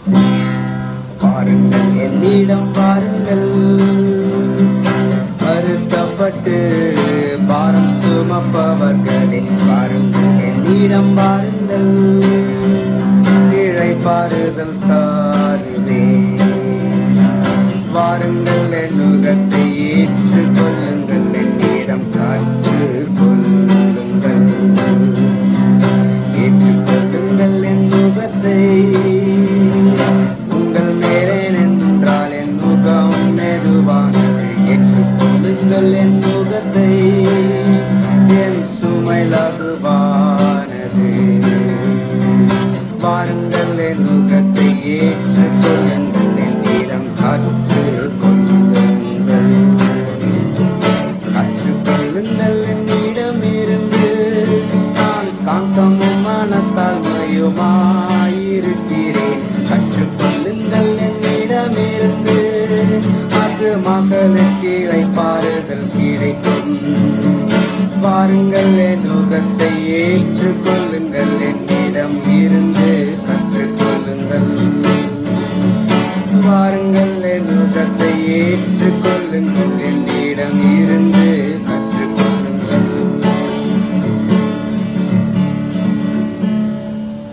பாருங்கள் என்னிடம் பாருங்கள் வருத்தப்பட்டு பாரம் சுமப்பவர்களே பாருங்கள் என்னிடம் பாருங்கள் இழைப்பாறுதல் தாருவே வாருங்கள் என் நுகத்தை ஏற்றுக் கொள்ளுங்கள் என்னிடம் காற்றுக் கொள்ளுங்கள் ஏற்றுக்கொள்ளுங்கள் என் முகத்தை உங்கள் மேலே நின்றால் என் முகம் மெதுவானது ஏற்றுக்கொள்ளுங்கள் என் முகத்தை என் சுமை லகுவானது வாருங்கள் என் முகத்தை ஏற்றுக்கொள்ளுங்கள் என்னிடம் கற்றுக் கொள்ளுங்கள் கற்றுக்கொள்ளுங்கள் என்னிடம் இருந்து நான் சாந்தமும் மனத்தாழ்மையுமாயிருக்கிறேன் கற்றுக்கொள்ளுங்கள் என்னிடம் இருந்து அது மகளுக்கு இழைப்பாறுதல் கிடைக்கும் வாருங்கள் என் நுகத்தை ஏற்றுக்கொள்